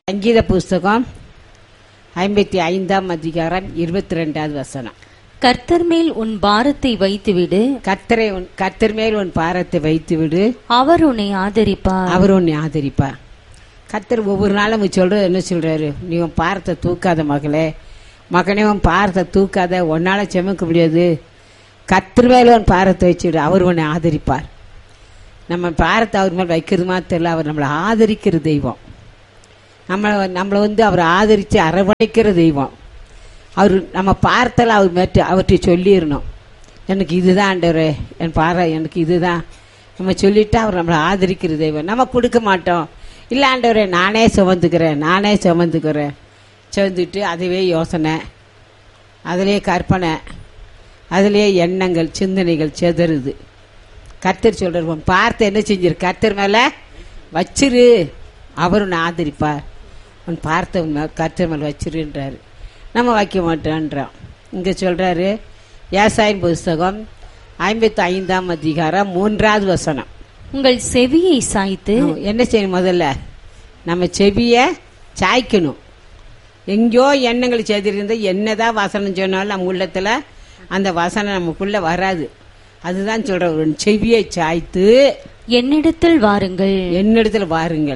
சங்கீத புஸ்தகம் ஐம்பத்தி ஐந்தாம் அதிகாரம் இருபத்தி ரெண்டாவது வசனம் கர்த்தர் மேல் உன் பாரத்தை வைத்துவிடு கர்த்தரை உன் கர்த்தர் மேல் உன் பாரத்தை வைத்து விடு அவர் உன்னை ஆதரிப்பார் அவர் உன்னை ஆதரிப்பார் கர்த்தர் ஒவ்வொரு நாளும் சொல்றது என்ன சொல்றாரு நீ உன் பாரத்தை தூக்காத மகளே மகனே உன் பாரத்தை தூக்காத உன்னால செமக்க முடியாது கர்த்தர் மேல உன் பாரத்தை வச்சுடு அவர் உன்னை ஆதரிப்பார் நம்ம பாரத்தை அவர் மேல் வைக்கிறது மாதிரி தெரியல அவர் நம்மளை ஆதரிக்கிற தெய்வம் நம்மளை நம்மளை வந்து அவர் ஆதரித்து அரவணைக்கிற தெய்வம் அவர் நம்ம பார்த்தல அவர் மேட்டு அவர்கிட்ட சொல்லிடணும் எனக்கு இதுதான் ஆண்டவரே என் பாறை எனக்கு இதுதான் நம்ம சொல்லிட்டா அவர் நம்மளை ஆதரிக்கிற தெய்வம் நம்ம கொடுக்க மாட்டோம் இல்லை ஆண்டவரே நானே சுமந்துக்கிறேன் நானே சுமந்துக்கிறேன் சுமந்துட்டு அதுவே யோசனை அதிலே கற்பனை அதிலே எண்ணங்கள் சிந்தனைகள் செதறுது கர்த்தர் சொல்றார் உன் பார்த்து என்ன செஞ்சிரு கர்த்தர் மேல வச்சிரு அவர் உன்னை ஆதரிப்பார் உன் பார்த்த உன் மேல- கர்த்தர் மேல வச்சிருன்றாரு நம்ம வைக்க மாட்டோன்றோம் இங்க சொல்றாரு ஏசாயின் புஸ்தகம் ஐம்பத்தி ஐந்தாம் அதிகாரம் மூன்றாவது வசனம் உங்கள் செவியை சாய்த்து நம்ம என்ன செய்யணும் முதல்ல நம்ம செவிய சாய்க்கணும் எங்கேயோ எண்ணங்கள் செய்திருந்தா என்னதான் வசனம் சொன்னாலும் நம்ம உள்ளத்துல அந்த வசனம் நமக்குள்ள வராது அதுதான் சொல்ற ஒரு செவியை சாய்த்து என்னிடத்தில் வாருங்கள் என்னிடத்துல வாருங்கள்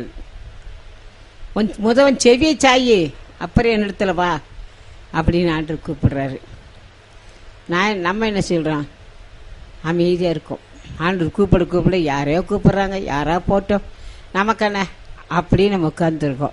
உன் முதவன் செவியை சாயி அப்புறம் என்னிடத்துல வா அப்படின்னு ஆண்டு கூப்பிடுறாரு நான் நம்ம என்ன சொல்றோம் அமைதியா இருக்கும் ஆண்டு கூப்பிட கூப்பிட யாரையோ கூப்பிடுறாங்க யாரா போட்டோம் நமக்கான அப்படி நம்ம உட்கார்ந்துருக்கோம்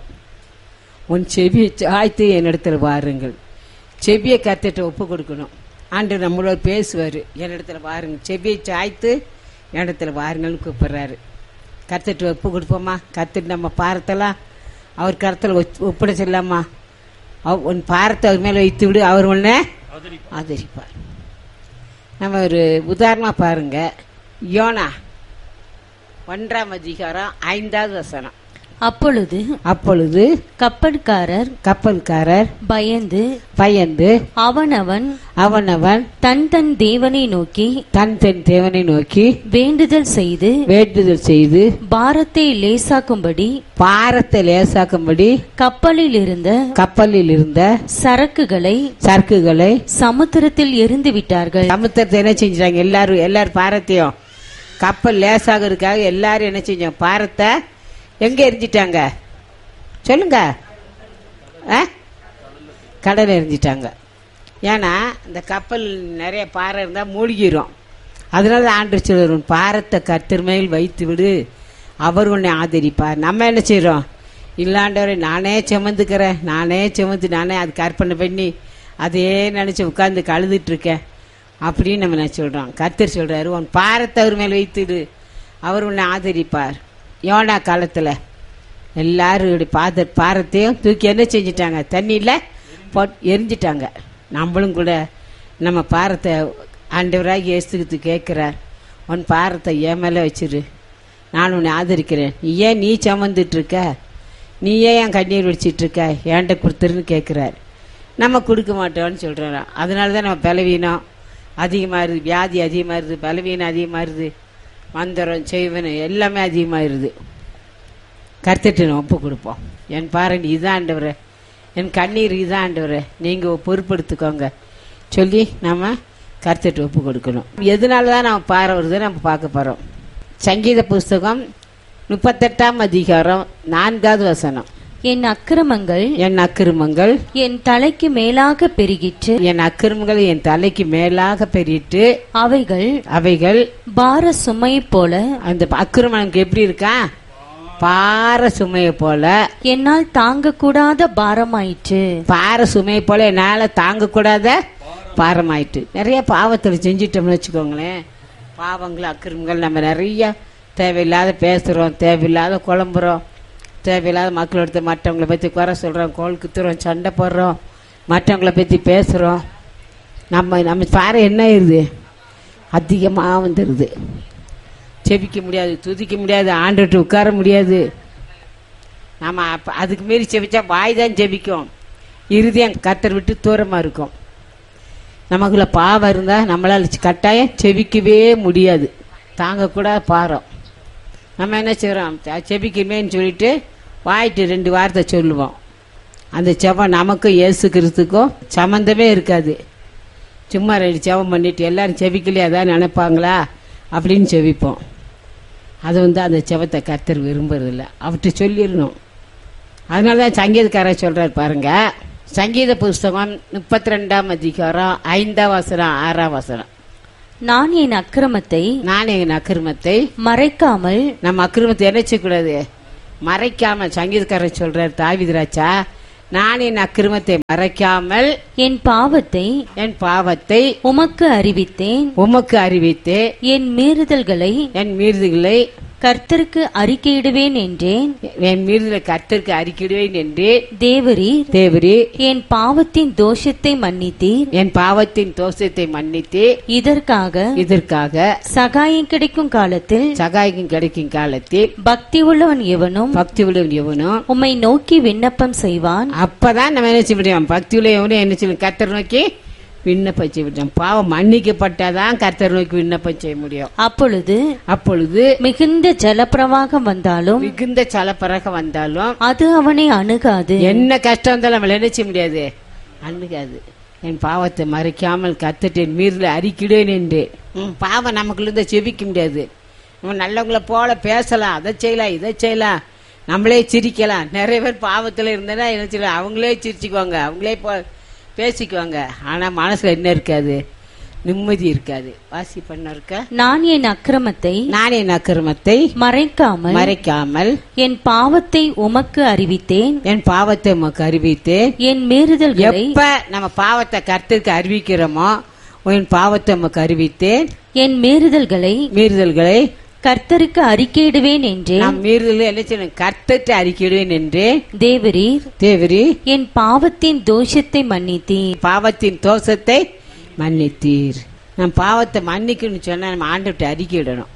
உன் செவியை சாய்த்து என்னிடத்துல வாருங்கள் செவியை கத்திட்ட ஒப்பு கொடுக்கணும் ஆண்டு நம்மளோட பேசுவார் என்னிடத்துல வாருங்க செவியை சாய்த்து என்னிடத்துல வாருங்கள்னு கூப்பிடுறாரு கத்துட்டு ஒப்பு கொடுப்போமா கத்துட்டு நம்ம பாரத்தெல்லாம் அவர் கருத்தில் ஒப்படைச்சிடலாமா அவ- உன் பாரத்தை அவர் மேலே வைத்து விடு அவர் உன்னை ஆதரிப்பார் நம்ம ஒரு உதாரணமாக பாருங்க யோனா ஒன்றாம் அதிகாரம் ஐந்தாவது வசனம் அப்பொழுது அப்பொழுது கப்பற்காரர் கப்பல்காரர் பயந்து பயந்து அவனவன் அவனவன் தன் தன் தேவனை நோக்கி தன் தன் தேவனை நோக்கி வேண்டுதல் செய்து வேண்டுதல் செய்து பாரத்தை லேசாக்கும்படி பாரத்தை லேசாக்கும்படி கப்பலில் இருந்த கப்பலில் இருந்த சரக்குகளை சரக்குகளை சமுத்திரத்தில் எரிந்து விட்டார்கள் சமுத்திரத்தை என்ன செஞ்சாங்க எல்லாரும் எல்லாரும் பாரத்தையும் கப்பல் லேசாகிறதுக்காக எல்லாரும் என்ன செஞ்சாங்க பாரத்தை எங்க எரிஞ்சிட்டாங்க சொல்லுங்க ஆ? கடல்ல எரிஞ்சிட்டாங்க ஏன்னா இந்த கப்பல் நிறைய பாறை இருந்தால் மூழ்கிரும் அதனால ஆண்டு சொல்லுவோம் பாரத்தை கர்த்தர் மேல் வைத்து விடு அவர் உன்னை ஆதரிப்பார் நம்ம என்ன செய்கிறோம் இல்லாண்டவரை நானே சுமந்துக்கிறேன் நானே சுமந்து நானே அதுக்கு அர்ப்பணை பண்ணி அதையே நினச்சி உட்காந்து கழுதுட்டு இருக்கேன் அப்படின்னு நம்ம என்ன சொல்கிறோம் கர்த்தர் சொல்கிறாரு உன் பாரத்தை அவர் மேல் வைத்துடு அவர் உன்னை ஆதரிப்பார் யோனா காலத்தில் எல்லாரும் இப்படி பாத பாரத்தையும் தூக்கி என்ன செஞ்சிட்டாங்க தண்ணியில் போட் எரிஞ்சிட்டாங்க நம்மளும் கூட நம்ம பாரத்தை ஆண்டவராக இயேசுக்கு கேட்குறார் உன் பாரத்தை என் மேலே வச்சிரு நான் உன்னை ஆதரிக்கிறேன் நீ ஏன் நீ சுமந்துட்டு இருக்க நீ ஏன் என் கண்ணீர் வடிச்சிட்டு இருக்க ஏன்ட்ட கொடுத்துருன்னு கேட்குறாரு நம்ம கொடுக்க மாட்டோம்னு சொல்கிறோம் அதனால தான் நம்ம பலவீனம் அதிகமாகிருது வியாதி அதிகமாகிருது பலவீனம் அதிகமாகிருது மந்திரம் செய்வனம் எல்லாமே அதிகமாகிருது கருத்துட்டு நம்ம ஒப்பு கொடுப்போம் என் பாருங்க இதான் ஆண்டவரே என் கண்ணீர் இதான் ஆண்டவரே நீங்கள் பொறுப்படுத்திக்கோங்க சொல்லி நம்ம கருத்துட்டு ஒப்பு கொடுக்கணும் எதனால தான் நம்ம பாறை வருது நம்ம பார்க்க போகிறோம் சங்கீத புஸ்தகம் முப்பத்தெட்டாம் அதிகாரம் நான்காவது வசனம் என் அக்கிரமங்கள் என் அக்கிரமங்கள் என் தலைக்கு மேலாக பெருகிற்று என் அக்கிரமங்கள் என் தலைக்கு மேலாக பெரிட்டு அவைகள் அவைகள் பார சுமை போல அந்த அக்கிரமனுக்கு எப்படி இருக்கா பாறை சுமையை போல என்னால் தாங்கக்கூடாத பாரமாயிற்று பாறை சுமையை போல என்னால தாங்கக்கூடாத பாரமாயிட்டு நிறைய பாவத்தில் செஞ்சிட்டோம்னு வச்சுக்கோங்களேன் பாவங்கள் அக்கிரமங்கள் நம்ம நிறைய தேவையில்லாத பேசுகிறோம் தேவையில்லாத குழம்புறோம் தேவையில்லாத மக்களோட மற்றவங்களை பற்றி குறை சொல்கிறோம் கோல் குத்துறோம் சண்டை போடுறோம் மற்றவங்கள பற்றி பேசுகிறோம் நம்ம நம்ம பாறை என்ன ஆயிருது அதிகமாக வந்துடுது செபிக்க முடியாது துதிக்க முடியாது ஆண்டுட்டு உட்கார முடியாது நம்ம அப்ப அதுக்கு மீறி செபிச்சா வாய் தான் ஜெபிக்கும் இருதயம் கத்தர் விட்டு தூரமாக இருக்கும் நமக்குள்ள பாவம் இருந்தால் நம்மளால் கட்டாயம் செபிக்கவே முடியாது தாங்கக்கூட பாரம் நம்ம என்ன செய்கிறோம் செபிக்குமேன்னு சொல்லிட்டு வாயிட்டு ரெண்டு வார்த்தை சொல்லுவோம் அந்த செவம் நமக்கும் இயேசு கிறிஸ்துக்கும் சம்மந்தமே இருக்காது சும்மா ரெண்டு செவம் பண்ணிட்டு எல்லாரும் செவிக்கலையே அதான் நினைப்பாங்களா அப்படின்னு செவிப்போம் அது வந்து அந்த செவத்தை கர்த்தர் விரும்புறதில்ல அவர்கிட்ட சொல்லிடணும் அதனால தான் சங்கீதக்காரர் சொல்றார் பாருங்க சங்கீத புஸ்தகம் முப்பத்தி ரெண்டாம் அதிகாரம் ஐந்தாம் வசனம் ஆறாம் வசனம் நான் என் அக்கிரமத்தை நான் என் அக்கிரமத்தை மறைக்காமல் நம்ம அக்கிரமத்தை என்ன செய்யக்கூடாது மறைக்காம சங்கீதக்காரர் சொல்றார் தாவிதராச்சா நான் என் அக்கிரமத்தை மறைக்காமல் என் பாவத்தை என் பாவத்தை உமக்கு அறிவித்தேன் உமக்கு அறிவித்து என் மீறுதல்களை என் மீறுதல்களை கர்த்தருக்கு அறிக்கையிடுவேன் என்றேன் என் மீறுதலை கர்த்தருக்கு அறிக்கிடுவேன் என்று தேவரீர் தேவரி என் பாவத்தின் தோஷத்தை மன்னித்தீர் என் பாவத்தின் தோஷத்தை மன்னித்து இதற்காக இதற்காக சகாயம் கிடைக்கும் காலத்தில் சகாயம் கிடைக்கும் காலத்தில் பக்தி உள்ளவன் எவனும் பக்தி உள்ளவன் எவனும் உம்மை நோக்கி விண்ணப்பம் செய்வான் அப்பதான் நம்ம என்ன செய்ய முடியும் பக்தி உள்ள எவனும் என்ன செய்யணும் கர்த்தர் நோக்கி விண்ணப்பம் செய்ய முடியும் பாவம் மன்னிக்கப்பட்டாதான் கர்த்தர் நோக்கி விண்ணப்பம் செய்ய முடியும் அப்பொழுது அப்பொழுது மிகுந்த ஜலப்பிரவாகம் வந்தாலும் மிகுந்த சலப்பறக வந்தாலும் அது அவனை அணுகாது என்ன கஷ்டம் வந்தாலும் நம்மள என்ன செய்ய முடியாது அண்ணுகாது என் பாவத்தை மறைக்காமல் கத்துட்டு என் மீறில் அறிக்கிடேன் என்று உம், பாவம் நமக்குள்ள இருந்து செவிக்க முடியாது நம்ம நல்லவங்கள போல பேசலாம் அதை செய்யலாம் இதை செய்யலாம் நம்மளே சிரிக்கலாம் நிறைய பேர் பாவத்தில் இருந்தனா என்ன செய்யலாம் அவங்களே சிரிச்சுக்குவாங்க அவங்களே போ பேசிக்குவாங்க ஆனா மனசுல என்ன இருக்காது நிம்மதி இருக்காது வாசி பண்ண இருக்க நான் என் அக்கிரமத்தை நான் என் அக்கிரமத்தை மறைக்காமல் மறைக்காமல் என் பாவத்தை உமக்கு அறிவித்தேன் என் பாவத்தை உமக்கு அறிவித்தேன் என் மீறுதல்களை எப்ப நம்ம பாவத்தை கர்த்தருக்கு அறிவிக்கிறோமோ உன் பாவத்தை நமக்கு அறிவித்தேன் என் மீறுதல்களை மீறுதல்களை கர்த்தருக்கு அறிக்கையிடுவேன் என்றேன் நாம் மீறுதல் என்ன செய்யணும் கர்த்தத்தை அறிக்கிடுவேன் என்று தேவரீர் தேவரி என் பாவத்தின் தோஷத்தை மன்னித்தீர் பாவத்தின் தோஷத்தை மன்னித்தீர் நம் பாவத்தை மன்னிக்கணும்னு சொன்னா நம்ம ஆண்டுகிட்ட அறிக்கையிடணும்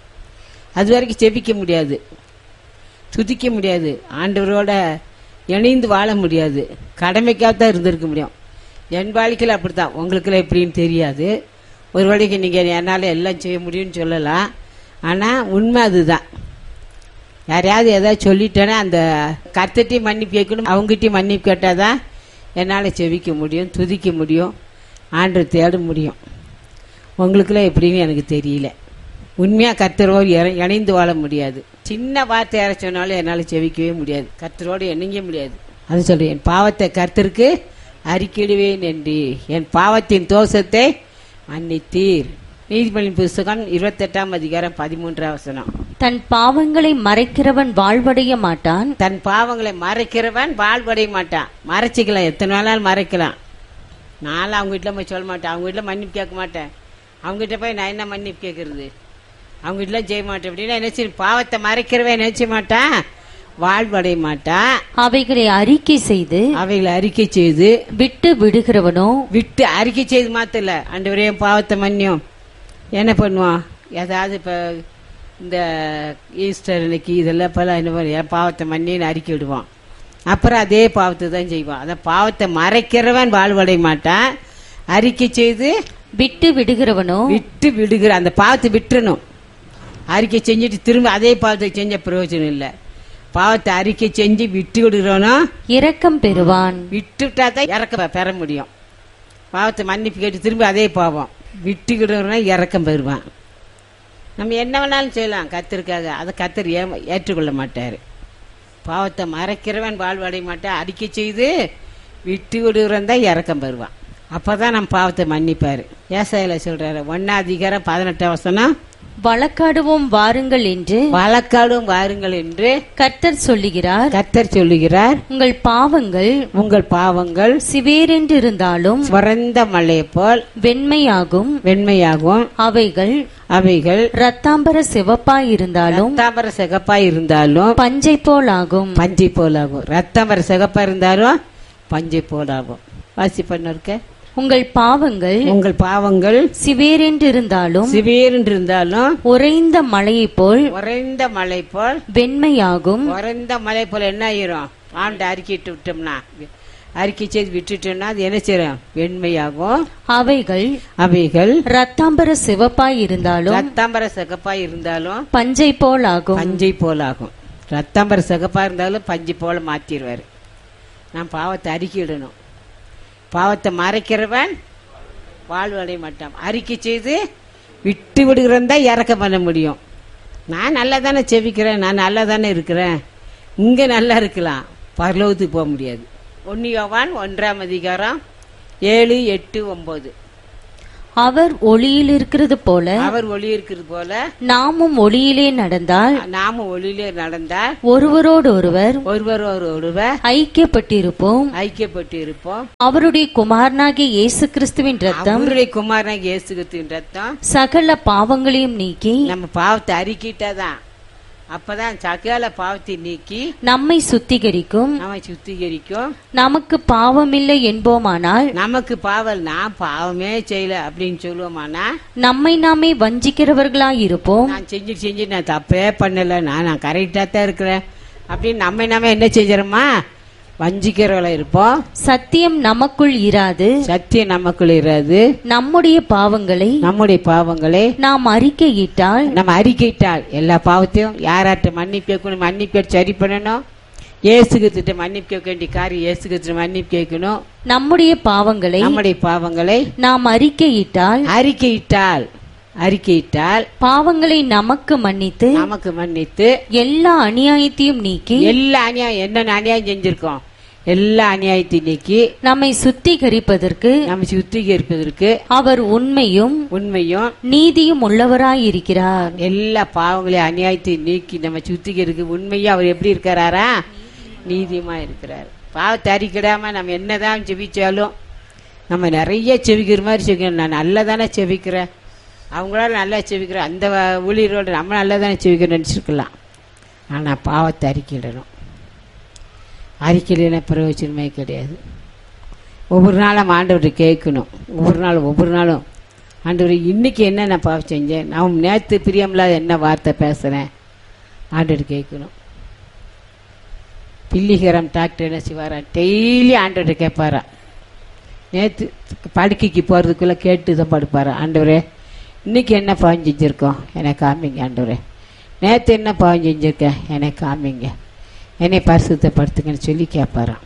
அது வரைக்கும் செபிக்க முடியாது துதிக்க முடியாது ஆண்டவரோட இணைந்து வாழ முடியாது கடமைக்காக தான் இருந்திருக்க முடியும் என் வாழ்க்கையில் அப்படித்தான் உங்களுக்குலாம் எப்படின்னு தெரியாது ஒரு வேளைக்கு நீங்கள் என்னால் எல்லாம் செய்ய முடியும்னு சொல்லலாம் ஆனால் உண்மை அதுதான் யாரையாவது ஏதாவது சொல்லிட்டேன்னா அந்த கர்த்தட்டையும் மன்னிப்பு கேட்கணும் அவங்ககிட்டயும் மன்னிப்பு கேட்டால் தான் என்னால் செவிக்க முடியும் துதிக்க முடியும் ஆண்டு தேட முடியும் உங்களுக்குலாம் எப்படின்னு எனக்கு தெரியல உண்மையாக கர்த்தரோடு இற- இணைந்து வாழ முடியாது சின்ன வார்த்தை யாரை சொன்னாலும் என்னால் செவிக்கவே முடியாது கர்த்தரோடு இணைங்க முடியாது அது சொல்றேன் என் பாவத்தை கர்த்தருக்கு அறிக்கிடுவேன் என்று என் பாவத்தின் தோஷத்தை மன்னித்தீர் நீதிபதி புஸ்தகம் இருபத்தெட்டாம் அதிகாரம் பதிமூன்றாம் வசனம் தன் பாவங்களை மறைக்கிறவன் வாழ்வடைய மாட்டான் தன் பாவங்களை மறைக்கிறவன் வாழ்வடைய மாட்டான் மறைச்சிக்கலாம் எத்தனை நாளாலும் மறைக்கலாம் நானும் அவங்க வீட்டில் போய் சொல்ல மாட்டேன் அவங்க வீட்டில் மன்னிப்பு கேட்க மாட்டேன் அவங்க கிட்ட போய் நான் என்ன மன்னிப்பு கேட்கறது அவங்க வீட்டில் செய்ய மாட்டேன் அப்படின்னா என்ன செய்யும் பாவத்தை மறைக்கிறவன் என்ன செய்ய மாட்டான் வாழ்வடைய மாட்டான் அவைகளை அறிக்கை செய்து அவைகளை அறிக்கை செய்து விட்டு விடுகிறவனோ விட்டு அறிக்கை செய்து மாத்தல ஆண்டவரே என் பாவத்தை மன்னியும் என்ன பண்ணுவான் ஏதாவது இப்போ இந்த ஈஸ்டர் இன்னைக்கு இதெல்லாம் இப்போல்லாம் என்ன பண்ணும் என் பாவத்தை மன்னின்னு அறிக்கை விடுவான் அப்புறம் அதே பாவத்தை தான் செய்வான் அந்த பாவத்தை மறைக்கிறவன் வாழ்வடைய மாட்டான் அறிக்கை செய்து விட்டு விடுகிறவனோ விட்டு விடுகிற அந்த பாவத்தை விட்டுறணும் அறிக்கை செஞ்சுட்டு திரும்ப அதே பாவத்தை செஞ்ச பிரயோஜனம் இல்லை பாவத்தை அறிக்கை செஞ்சு விட்டு விடுகிறோனோ இரக்கம் பெறுவான் விட்டுட்டா தான் இறக்க பெற முடியும் பாவத்தை மன்னிப்பு கேட்டு திரும்பி அதே பாவம் விட்டுக்கிடுறவனா இறக்கம் பெறுவான் நம்ம என்ன வேணாலும் செய்யலாம் கத்தருக்காக அதை கத்தர் ஏ ஏற்றுக்கொள்ள மாட்டார் பாவத்தை மறைக்கிறவன் வாழ்வடைய மாட்டான் அறிக்கை செய்து விட்டு விடுகிறவன் தான் இறக்கம் பெறுவான் அப்பதான் நம்ம பாவத்தை மன்னிப்பாரு ஏசாயில சொல்றாரு ஒன்னா அதிகாரம் பதினெட்டாம் வசனம் வழக்காடுவோம் வாருங்கள் என்று வழக்காடும் வாருங்கள் என்று கர்த்தர் சொல்லுகிறார் கத்தர் சொல்லுகிறார் உங்கள் பாவங்கள் உங்கள் பாவங்கள் சிவேரென்று இருந்தாலும் சுரந்த மலையை போல் வெண்மையாகும் வெண்மையாகும் அவைகள் அவைகள் ரத்தாம்பர சிவப்பாய் இருந்தாலும் ரத்தாம்பர சிகப்பா இருந்தாலும் பஞ்சை போலாகும் பஞ்சை போலாகும் ரத்தாம்பர சிகப்பா இருந்தாலும் பஞ்சை போலாகும் வாசி பண்ண உங்கள் பாவங்கள் உங்கள் பாவங்கள் சிவேரென்று இருந்தாலும் சிவேரென்று இருந்தாலும் உறைந்த மலையைப் போல் உறைந்த மலை போல் வெண்மையாகும் உறைந்த மலை போல என்ன ஆயிரும் ஆண்டு அறிக்கிட்டு விட்டோம்னா அறிக்கை செய்து விட்டுட்டோம்னா அது என்ன செய்யும் வெண்மையாகும் அவைகள் அவைகள் ரத்தாம்பர சிவப்பாய் இருந்தாலும் ரத்தாம்பர சிகப்பா இருந்தாலும் பஞ்சை போலாகும் பஞ்சை போலாகும் ரத்தம்பர சிகப்பாக இருந்தாலும் பஞ்சு போல மாற்றிடுவார் நான் பாவத்தை அறிக்கையிடணும் பாவத்தை மறைக்கிறவன் வாழ்வு அடைய மாட்டான் அறிக்கை செய்து விட்டு விடுகிறவன் தான் இறக்கம் பண்ண முடியும் நான் நல்லா தானே செவிக்கிறேன் நான் நல்லா தானே இருக்கிறேன் இங்கே நல்லா இருக்கலாம் பரலோகத்துக்கு போக முடியாது ஒன்று யோவான் ஒன்றாம் அதிகாரம் ஏழு எட்டு ஒன்பது அவர் ஒளியில் இருக்கிறது போல அவர் ஒளி இருக்கிறது போல நாமும் ஒளியிலே நடந்தால் நாமும் ஒளியிலே நடந்தால் ஒருவரோடு ஒருவர் ஒருவர் ஒருவர் ஐக்கியப்பட்டிருப்போம் ஐக்கியப்பட்டு இருப்போம் அவருடைய குமாரனாகிய இயேசு கிறிஸ்துவின் ரத்தம் அவருடைய குமாரனாக இயேசுகிறிஸ்துவின் ரத்தம் சகல பாவங்களையும் நீக்கி நம்ம பாவத்தை அறிக்கிட்டாதான் அப்பதான் சகல பாவத்தை நீக்கி நம்மை சுத்திகரிக்கும் நம்மை சுத்திகரிக்கும் நமக்கு பாவமில்லை என்போமானால் நமக்கு பாவல் நான் பாவமே செய்யல அப்படின்னு சொல்லுவோமானா நம்மை நாமே வஞ்சிக்கிறவர்களாயிருப்போம் நான் செஞ்சு செஞ்சு நான் தப்பே பண்ணல நான் நான் கரெக்டாக தான் இருக்கிறேன் அப்படின்னு நம்ம நம்ம என்ன செஞ்சிடறோமா வஞ்சிக்கிறவள இருப்போம் சத்தியம் நமக்குள் இராது சத்தியம் நமக்குள்ள இராது நம்முடைய பாவங்களை நம்முடைய பாவங்களை நாம் அறிக்கையிட்டால் நம்ம அறிக்கையிட்டால் எல்லா பாவத்தையும் யாராட்ட மன்னிப்பு கேட்கணும் மன்னிப்பு கேட்டு சரி பண்ணணும் ஏசுகிட்ட மன்னிப்பு கேட்க வேண்டிய காரியம் ஏசுகிட்ட மன்னிப்பு கேட்கணும் நம்முடைய பாவங்களை நம்முடைய பாவங்களை நாம் அறிக்கையிட்டால் அறிக்கையிட்டால் அறிக்கையிட்டால் பாவங்களை நமக்கு மன்னித்து நமக்கு மன்னித்து எல்லா அநியாயத்தையும் நீக்கி எல்லா அநியாயம் என்னென்ன அநியாயம் செஞ்சிருக்கோம் எல்லா அநியாயத்தையும் நீக்கி நம்மை சுத்திகரிப்பதற்கு நம்ம சுத்திகரிப்பதற்கு அவர் உண்மையும் உண்மையும் நீதியும் உள்ளவராயிருக்கிறார் எல்லா பாவங்களையும் அநியாயத்தையும் நீக்கி நம்ம சுத்திகரிக்க உண்மையும் அவர் எப்படி இருக்கிறாரா நீதியமா இருக்கிறார் பாவத்தை அறிக்கிடாம நம்ம என்னதான் செபிச்சாலும் நம்ம நிறைய செவிக்கிற மாதிரி செவிக்கணும் நான் நல்லா தானே செவிக்கிறேன் அவங்களால நல்லா செவிக்கிறேன் அந்த வ- ஊழியரோட நம்ம நல்லா தானே செவிக்கிறோம் நினச்சிருக்கலாம் ஆனால் பாவத்தை அறிக்கையிடணும் அறிக்கையில பிரயோஜனமே கிடையாது ஒவ்வொரு நாளும் நம்ம ஆண்டவர்கிட்ட கேட்கணும் ஒவ்வொரு நாளும் ஒவ்வொரு நாளும் ஆண்டவர் இன்னைக்கு என்ன நான் பாவம் செஞ்சேன் நான் நேற்று பிரியமில்லாத என்ன வார்த்தை பேசுகிறேன் ஆண்டவர் கேட்கணும் பில்லிகரம் டாக்டர் என்ன செய்வாரா டெய்லி ஆண்டவர்கிட்ட கேட்பாரா நேற்று படுக்கைக்கு போகிறதுக்குள்ளே கேட்டு தான் படுப்பாரா ஆண்டவரே இன்னைக்கு என்ன பாவம் செஞ்சுருக்கோம் எனக்கு காமிங்க ஆண்டவரே நேற்று என்ன பாவம் செஞ்சுருக்கேன் எனக்கு காமிங்க என்னை பரிசுத்தப்படுத்துங்கன்னு சொல்லி கேட்பாராம்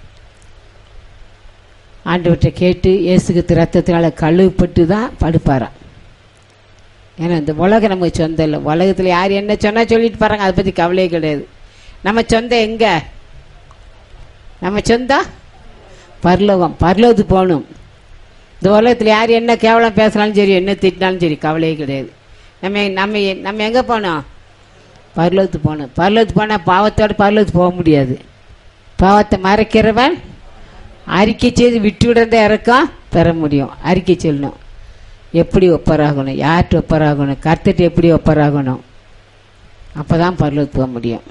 ஆண்டவர்கிட்ட கேட்டு இயேசுக்கு ரத்தத்தினால கழுவுப்பட்டு தான் படுப்பாராம் ஏன்னா இந்த உலகம் நமக்கு சொந்தம் இல்லை உலகத்தில் யார் என்ன சொன்னால் சொல்லிட்டு பாருங்க அதை பற்றி கவலையே கிடையாது நம்ம சொந்தம் எங்க நம்ம சொந்தம் பரலோகம் பரலோகத்துக்கு போகணும் இந்த உலகத்தில் யார் என்ன கேவலம் பேசினாலும் சரி என்ன திட்டினாலும் சரி கவலையே கிடையாது நம்ம நம்ம நம்ம எங்கே போனோம் பரலோகத்துக்கு போகணும் பரலோகத்துக்கு போனால் பாவத்தோட பரலோகத்துக்கு போக முடியாது பாவத்தை மறைக்கிறவன் அறிக்கை செய்து விட்டு விடுறத இறக்கம் பெற முடியும் அறிக்கை சொல்லணும் எப்படி ஒப்பராகணும் யார்கிட்ட ஒப்பராகணும் கர்த்தட்டு எப்படி ஒப்பராகணும் அப்போ தான் பரலோகத்துக்கு போக முடியும்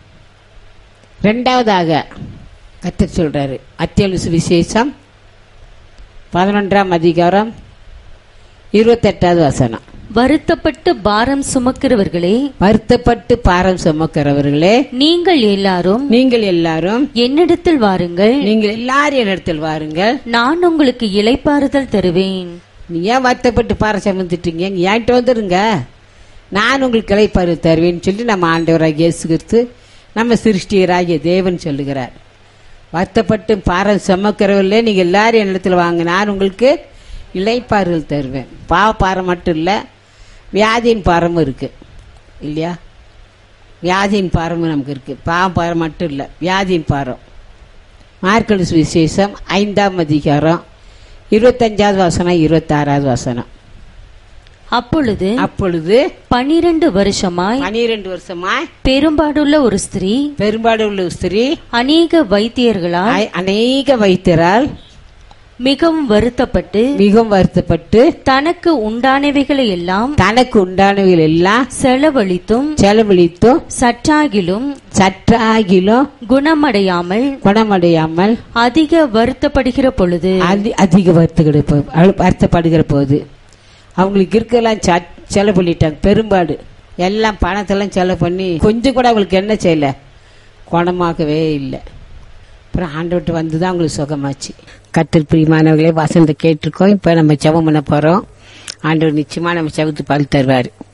ரெண்டாவதாக கர்த்தர் சொல்கிறாரு அத்தியலு சுவிசேஷம் பதினொன்றாம் அதிகாரம் இருபத்தெட்டாவது வசனம் வருத்தப்பட்டு பாரம் சுமக்கிறவர்களே வருத்தப்பட்டு பாரம் சுமக்கிறவர்களே நீங்கள் எல்லாரும் நீங்கள் எல்லாரும் என்னிடத்தில் வாருங்கள் நீங்கள் எல்லாரும் என்னிடத்தில் வாருங்கள் நான் உங்களுக்கு இளைப்பாறுதல் தருவேன் நீ ஏன் வருத்தப்பட்டு பாரம் சுமந்துட்டீங்க நீ என்கிட்ட வந்துருங்க நான் உங்களுக்கு இளைப்பாறு தருவேன்னு சொல்லி நம்ம ஆண்டவராக இயேசு கிறிஸ்து நம்ம சிருஷ்டியராகிய தேவன் சொல்லுகிறார் வருத்தப்பட்டு பாரம் சுமக்கிறவர்களே நீங்கள் எல்லாரும் என்னிடத்தில் வாங்க நான் உங்களுக்கு இளைப்பாறுதல் தருவேன் பாவ பாரம் மட்டும் இல்லை வியாதியின் பாரமும் இருக்குது இல்லையா வியாதியின் பாரமும் நமக்கு இருக்குது பாவ பாரம் மட்டும் இல்லை வியாதியின் பாரம் மார்க்கெட் விசேஷம் ஐந்தாம் அதிகாரம் இருபத்தஞ்சாவது வசனம் இருபத்தாறாவது வசனம் அப்பொழுது அப்பொழுது பனிரெண்டு வருஷமாய் பனிரெண்டு வருஷமாய் பெரும்பாடுள்ள ஒரு ஸ்திரீ பெரும்பாடு உள்ள ஸ்திரீ அநேக வைத்தியர்களால் அ- அநேக வைத்தியரால் மிகவும் வருத்தப்பட்டு மிகவும் வருத்தப்பட்டு தனக்கு உண்டானவைகளை எல்லாம் தனக்கு உண்டானவைகள் எல்லாம் செலவழித்தும் செலவழித்தும் சற்றாகிலும் சற்றாகிலும் குணமடையாமல் குணமடையாமல் அதிக வருத்தப்படுகிற பொழுது அதி அதிக வருத்தப்படுகிற போ- அவள் வருத்தப்படுகிற போது அவங்களுக்கு இருக்கலாம் ச- செலவு பண்ணிட்டாங்க பெரும்பாடு எல்லாம் பணத்தெல்லாம் செலவு பண்ணி கொஞ்சம் கூட அவங்களுக்கு என்ன செய்யல குணமாகவே இல்லை அப்புறம் ஆண்டவர்கிட்ட வந்து தான் அவங்களுக்கு சுகமாச்சு கத்தர் பிரியமானவர்களே வசந்த கேட்டிருக்கோம் இப்போ நம்ம ஜெபம் பண்ண போகிறோம் ஆண்டவர் நிச்சயமாக நம்ம செவத்து பல் தருவார்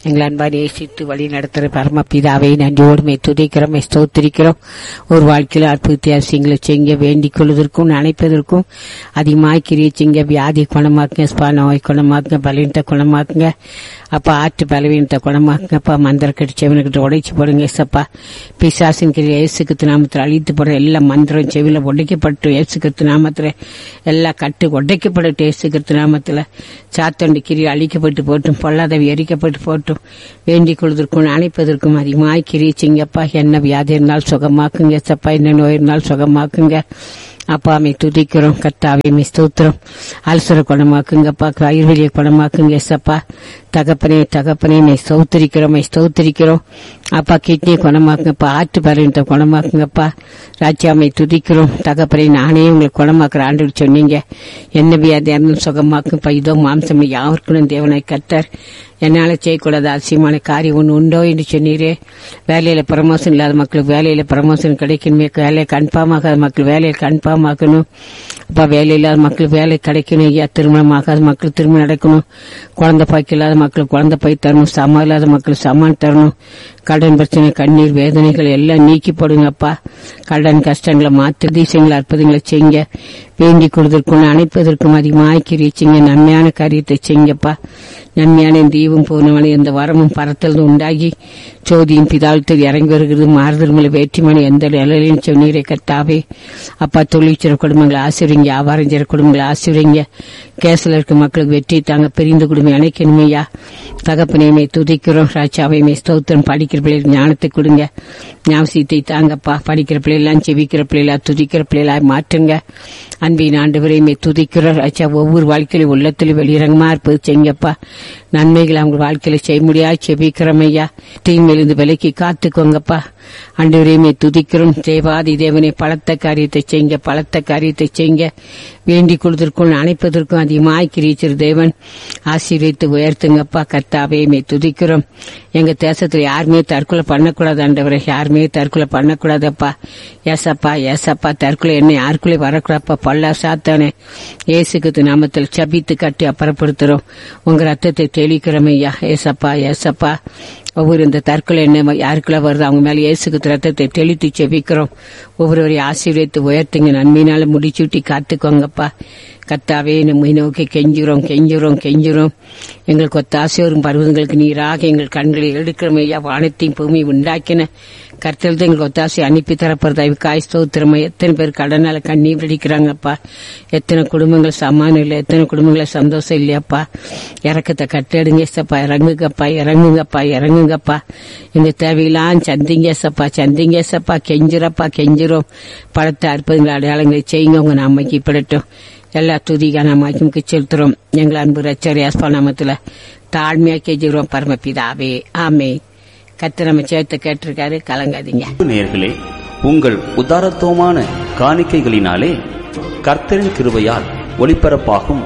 எங்கள் அன்பார் நேசித்து வழி நடத்துகிற பரமபிதாவை நன்றியோடுமை துதிக்கிறோம் ஸ்தோத்திரிக்கிறோம் ஒரு வாழ்க்கையில் அற்புத அவசியங்களை செய்ய வேண்டிக் கொள்வதற்கும் நினைப்பதற்கும் அதிகமாய் கிரியை செய்ய வியாதி குணமாக்குங்க ஸ்பா நோய் குணமாக்குங்க பலவீனத்தை குணமாக்குங்க அப்பா ஆற்று பலவீனத்தை குணமாக்குங்க அப்பா மந்திர கடிச்சவனுக்கிட்ட உடைச்சு போடுங்க ஏசப்பா பிசாசின் கிரியை இயேசுக்கு நாமத்தில் அழித்து போடுற எல்லா மந்திரம் செவில உடைக்கப்பட்டு இயேசுக்கு நாமத்தில் எல்லா கட்டு உடைக்கப்பட்டு இயேசுக்கு நாமத்தில் சாத்தண்டி கிரி அழிக்கப்பட்டு போட்டும் பொல்லாதவி எரிக்கப்பட்டு போட்டும் வேண்டிக் கொள்வதற்கும் அணைப்பதற்கும் அதிகமாய் கிரியை செய்யப்பா என்ன வியாதி இருந்தாலும் சுகமாக்குங்க ஏசப்பா என்ன நோய் இருந்தாலும் சுகமாக்குங்க அப்பா மே துதிக்கிறோம் கத்தாவே மே ஸ்தோத்திரம் அல்சர குணமாக்குங்கப்பா ஆயுர்வேதிய குணமாக்குங்க எசப்பா தகப்பனே தகப்பனே மே ஸ்தோத்திரிக்கிறோம் மே ஸ்தோத்திரிக்கிறோம் அப்பா கிட்னியை குணமாக்குங்கப்பா ஆற்று பருவத்தை குணமாக்குங்கப்பா ராஜாமை துதிக்கிறோம் தகப்பனே நானே உங்களுக்கு குணமாக்குற ஆண்டு சொன்னீங்க என்ன வியாதியா இருந்தாலும் சுகமாக்குப்பா இதோ மாம்சம் யாருக்கும் தேவனை கத்தர் என்னால செய்யக்கூடாது அவசியமான காரியம் ஒன்று உண்டோ என்று சொன்னீரே வேலையில ப்ரமோஷன் இல்லாத மக்களுக்கு வேலையில ப்ரமோஷன் கிடைக்கணுமே வேலையை கன்ஃபார்ம் ஆகாத மக்கள் வேலையை கன்ஃபார்ம் ஆக்கணும் அப்பா வேலை இல்லாத மக்கள் வேலை கிடைக்கணும் ஐயா திருமணம் ஆகாத மக்கள் திருமணம் நடக்கணும் குழந்தை பாய்க்கு இல்லாத மக்கள் குழந்தை பாய் தரணும் சமம் இல்லாத மக்கள் சமான் தரணும் கடன் பிரச்சனை கண்ணீர் வேதனைகள் எல்லாம் நீக்கி போடுங்கப்பா கடன் கஷ்டங்களை மாற்று அதிசயங்களை அற்புதங்களை செய்யுங்க வேண்டிக் கொள்வதற்கும் அணைப்பதற்கும் அதிகமாக கிரிச்சிங்க நன்மையான காரியத்தை செய்யுங்கப்பா நன்மையான தீபம் போனவனை இந்த வரமும் பரத்தல் உண்டாகி சோதியும் பிதாழ்த்து இறங்கி வருகிறது மாறுதல் வேற்றுமணி எந்த நிலையிலும் சொன்னீரே கத்தாவே அப்பா தொழிற்சிற குடும்பங்களை ஆசிரியங்க வியாபாரம் செய்கிற குடும்பங்களை ஆசிரியங்க கேஸ்ல இருக்க மக்களுக்கு வெற்றி தாங்க பிரிந்து குடும்பம் இணைக்கணுமையா தகப்பனையுமே துதிக்கிறோம் ராஜாவையுமே ஸ்தோத்திரம் படிக்கிற பிள்ளைகளுக்கு ஞானத்தை கொடுங்க ஞாபகத்தை தாங்கப்பா படிக்கிற பிள்ளைலாம் செவிக்கிற பிள்ளைகளா துதிக்கிற பிள்ளைகளா மாற்றுங்க அன்பின் ஆண்டவரையுமே துதிக்கிறோம் ராஜா ஒவ்வொரு வாழ்க்கையிலும் உள்ளத்திலும் வெளியிறங்கமா இருப்பது செய்யுங்கப்பா நன்மைகளை அவங்க வாழ்க்கையில செய்ய முடியாது செபிக்கிறோமையா தீமையிலிருந்து விலைக்கு காத்துக்கோங்கப்பா ஆண்டவரையுமே துதிக்கிறோம் தேவாதி தேவனை பலத்த காரியத்தை செய்யுங்க பலத்த காரியத்தை செய்யுங்க வேண்டிக் கொள்வதற்கும் அணைப்பதற்கும் அதிகமாய் கிரீச்சர் தேவன் ஆசீர்வித்து உயர்த்துங்கப்பா கர்த்தாவையுமே துதிக்கிறோம் எங்க தேசத்துல யாருமே தற்கொலை பண்ணக்கூடாது ஆண்டவரை யாருமே தற்கொலை பண்ணக்கூடாதப்பா ஏசப்பா ஏசப்பா தற்கொலை என்ன யாருக்குள்ளே வரக்கூடாப்பா பல்லா சாத்தானே ஏசுக்கு நாமத்தில் சபித்து கட்டி அப்புறப்படுத்துறோம் உங்க ரத்தத்தை தெளிக்கிறோம் ஐயா ஏசப்பா ஏசப்பா ஒவ்வொரு இந்த தற்கொலை என்ன யாருக்குள்ள வருது அவங்க மேல இயேசுக்கு ரத்தத்தை தெளித்து செபிக்கிறோம் ஒவ்வொருவரையும் ஆசீர்வதித்து உயர்த்துங்க நன்மையினால முடிச்சுட்டி காத்துக்கோங்கப்பா கத்தாவே நம்மை நோக்கி கெஞ்சுறோம் கெஞ்சுறோம் கெஞ்சுறோம் எங்களுக்கு ஒத்தாசையோரும் பருவங்களுக்கு நீராக எங்கள் கண்களை எடுக்கிறோம் ஐயா வானத்தையும் பூமி உண்டாக்கின கர்த்தல் தான் எங்களுக்கு ஒத்தாசை அனுப்பி தரப்படுறதா காய் ஸ்தோத்திரமா எத்தனை பேர் கடனால கண்ணீர் அடிக்கிறாங்கப்பா எத்தனை குடும்பங்கள் சமானம் இல்லை எத்தனை குடும்பங்கள சந்தோஷம் இல்லையாப்பா இறக்கத்தை கட்டெடுங்க ஏசப்பா இறங்குங்கப்பா இறங்குங்கப்பா இறங்குங்கப்பா எங்க தேவையெல்லாம் சந்திங்க ஏசப்பா சந்திங்க ஏசப்பா கெஞ்சுறப்பா கெஞ்சுறோம் படத்தை அற்புதங்கள் அடையாளங்களை செய்யுங்க உங்க நாமைக்கு இப்படட்டும் எல்லா துதிகா நாமாக்கு செலுத்துறோம் எங்கள் அன்பு ரச்சர் யாஸ்பா நாமத்துல தாழ்மையா கெஞ்சுகிறோம் பரமபிதாவே ஆமே கத்து நம்ம சேர்த்து கேட்டிருக்காரு கலங்காதீங்க நேயர்களே உங்கள் உதாரத்துவமான காணிக்கைகளினாலே கர்த்தரின் கிருபையால் ஒளிபரப்பாகும்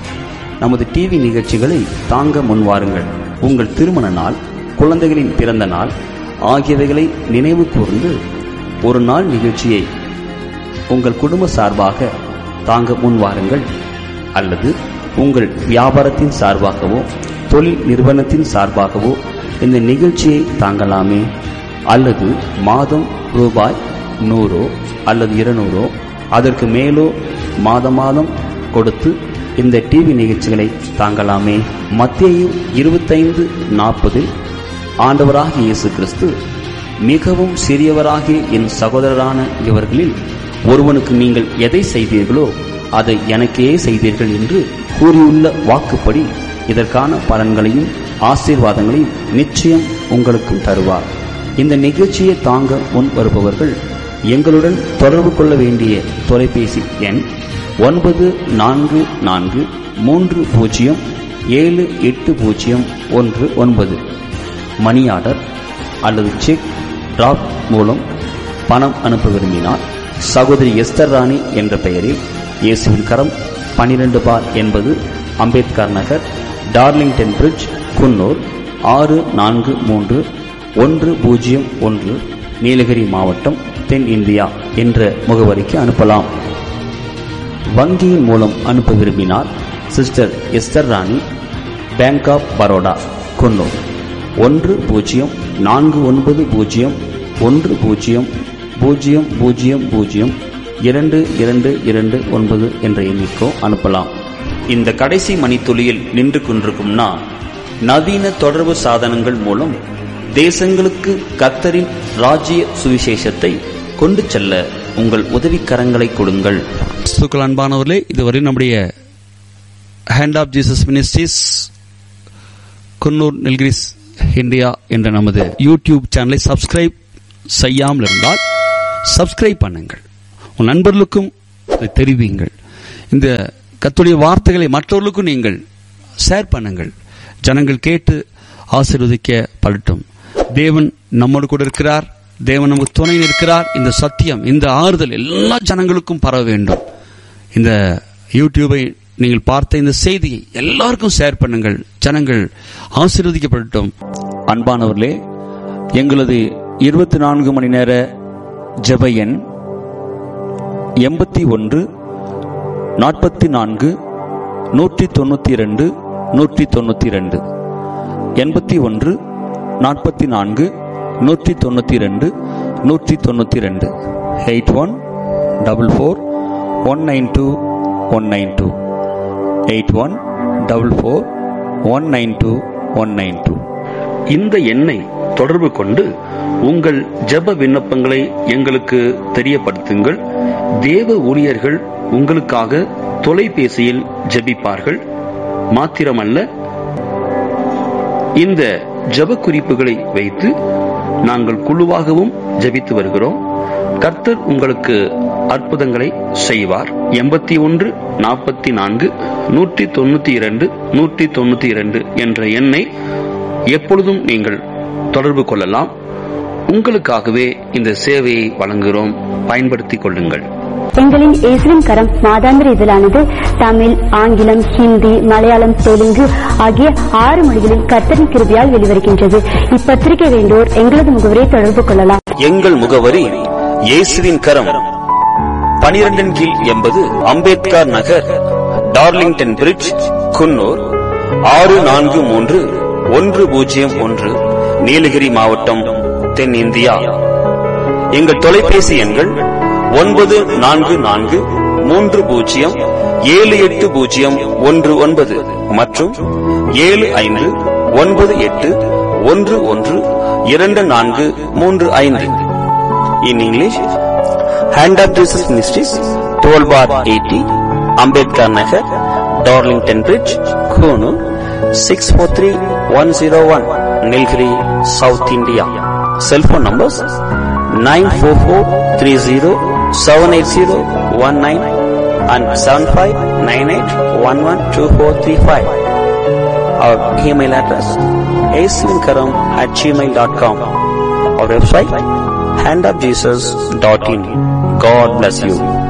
நமது டிவி நிகழ்ச்சிகளை தாங்க முன்வாருங்கள் உங்கள் திருமண நாள் குழந்தைகளின் பிறந்த நாள் ஆகியவைகளை நினைவு கூர்ந்து ஒரு நாள் நிகழ்ச்சியை உங்கள் குடும்ப சார்பாக தாங்க முன்வாருங்கள் அல்லது உங்கள் வியாபாரத்தின் சார்பாகவோ தொழில் நிறுவனத்தின் சார்பாகவோ இந்த நிகழ்ச்சியை தாங்கலாமே அல்லது மாதம் ரூபாய் நூறோ அல்லது இருநூறோ அதற்கு மேலோ மாத மாதம் கொடுத்து இந்த டிவி நிகழ்ச்சிகளை தாங்கலாமே மத்திய இருபத்தைந்து நாற்பதில் ஆண்டவராகிய இயேசு கிறிஸ்து மிகவும் சிறியவராகிய என் சகோதரரான இவர்களில் ஒருவனுக்கு நீங்கள் எதை செய்தீர்களோ அதை எனக்கே செய்தீர்கள் என்று கூறியுள்ள வாக்குப்படி இதற்கான பலன்களையும் ஆசீர்வாதங்களையும் நிச்சயம் உங்களுக்கும் தருவார் இந்த நிகழ்ச்சியை தாங்க முன் வருபவர்கள் எங்களுடன் தொடர்பு கொள்ள வேண்டிய தொலைபேசி எண் ஒன்பது நான்கு நான்கு மூன்று பூஜ்ஜியம் ஏழு எட்டு பூஜ்ஜியம் ஒன்று ஒன்பது மணி ஆர்டர் அல்லது செக் டிராப் மூலம் பணம் அனுப்ப விரும்பினால் சகோதரி எஸ்தர் ராணி என்ற பெயரில் இயேசுவின் கரம் பனிரெண்டு பார் என்பது அம்பேத்கர் நகர் டார்லிங்டன் பிரிட்ஜ் குன்னூர் ஆறு நான்கு மூன்று ஒன்று பூஜ்ஜியம் ஒன்று நீலகிரி மாவட்டம் தென் இந்தியா என்ற முகவரிக்கு அனுப்பலாம் வங்கியின் மூலம் அனுப்ப விரும்பினால் sister Esther Rani bank of Baroda Coonoor ஒன்று பூஜ்ஜியம் நான்கு ஒன்பது பூஜ்ஜியம் ஒன்று பூஜ்ஜியம் பூஜ்ஜியம் பூஜ்ஜியம் பூஜ்ஜியம் இரண்டு இரண்டு இரண்டு ஒன்பது என்ற எண்ணிக்கோ அனுப்பலாம் இந்த கடைசி மணித்துளியில் நின்று கொண்டிருக்கும் நான் நவீன தொடர்பு சாதனங்கள் மூலம் தேசங்களுக்கு கத்தரின் ராஜ்ய சுவிசேஷத்தை கொண்டு செல்ல உங்கள் உதவிக்கரங்களை கொடுங்கள் கிறிஸ்துக்கள் அன்பானவர்களே இதுவரை நம்முடைய hand of Jesus ministries Coonoor Nilgiris India என்ற நமது யூடியூப் சேனலை சப்ஸ்கிரைப் செய்யாமல் இருந்தால் சப்ஸ்கிரைப் பண்ணுங்கள் உன் நண்பர்களுக்கும் இதை தெரிவிங்கள் இந்த கத்துடைய வார்த்தைகளை மற்றவர்களுக்கும் நீங்கள் ஷேர் பண்ணுங்கள் ஜனங்கள் கேட்டு ஆசீர்வதிக்கப்படட்டும் தேவன் நம்மோடு கூட இருக்கிறார் தேவன் நமக்கு துணை இருக்கிறார் இந்த சத்தியம் இந்த ஆறுதல் எல்லா ஜனங்களுக்கும் பரவ வேண்டும் இந்த யூடியூபை நீங்கள் பார்த்த இந்த செய்தியை எல்லாருக்கும் ஷேர் பண்ணுங்கள் ஜனங்கள் ஆசீர்வதிக்கப்படட்டும் அன்பானவர்களே எங்களது இருபத்தி நான்கு மணி நேர ஜெப எண் எண்பத்தி ஒன்று நாற்பத்தி நான்கு நூற்றி தொண்ணூற்றி இரண்டு நூற்றி தொண்ணூற்றி ரெண்டு எண்பத்தி ஒன்று நாற்பத்தி நான்கு நூற்றி தொண்ணூற்றி ரெண்டு நூற்றி தொண்ணூற்றி ரெண்டு eight one double four one nine two one nine two eight one double four one nine two one nine two இந்த எண்ணை தொடர்பு கொண்டு உங்கள் ஜெப விண்ணப்பங்களை எங்களுக்கு தெரியப்படுத்துங்கள் தேவ ஊழியர்கள் உங்களுக்காக தொலைபேசியில் ஜெபிப்பார்கள் மாத்திரமல்ல இந்த ஜெப குறிப்புகளை வைத்து நாங்கள் குழுவாகவும் ஜெபித்து வருகிறோம் கர்த்தர் உங்களுக்கு அற்புதங்களை செய்வார் எண்பத்தி ஒன்று நாற்பத்தி நான்கு நூற்றி தொண்ணூத்தி இரண்டு நூற்றி தொண்ணூத்தி இரண்டு என்ற எண்ணை எப்பொழுதும் நீங்கள் தொடர்பு கொள்ளலாம் உங்களுக்காகவே இந்த சேவையை வழங்குகிறோம் பயன்படுத்திக் கொள்ளுங்கள் எங்களின் இயேசுவின் கரம் மாதாந்திர இதழானது தமிழ் ஆங்கிலம் ஹிந்தி மலையாளம் தெலுங்கு ஆகிய ஆறு மொழிகளில் கர்த்தரின் கிருபியால் வெளிவருகின்றது இப்பத்திரிகை வேண்டோர் எங்களது முகவரை தொடர்பு கொள்ளலாம் எங்கள் முகவரி இயேசுவின் கரம் பனிரெண்டின் கீழ் எண்பது அம்பேத்கர் நகர் டார்லிங்டன் பிரிட்ஜ் குன்னூர் ஆறு நான்கு மூன்று ஒன்று பூஜ்ஜியம் ஒன்று நீலகிரி மாவட்டம் தென்னிந்தியா எங்கள் தொலைபேசி எண்கள் ஒன்பது நான்கு நான்கு மூன்று பூஜ்ஜியம் ஏழு எட்டு பூஜ்ஜியம் ஒன்று ஒன்பது மற்றும் ஏழு ஐந்து ஒன்பது எட்டு ஒன்று ஒன்று இரண்டு நான்கு மூன்று ஐந்து in English hand of Jesus ministries twelve bar eighty Ambedkar Nagar Darlington bridge Coonoor six four three one zero one Nilgiri south India cellphone numbers nine four four three zero seven eight zero one nine and seven five nine eight one one two four three five our email address aswinkaram at gmail.com our website handofjesus.in god bless you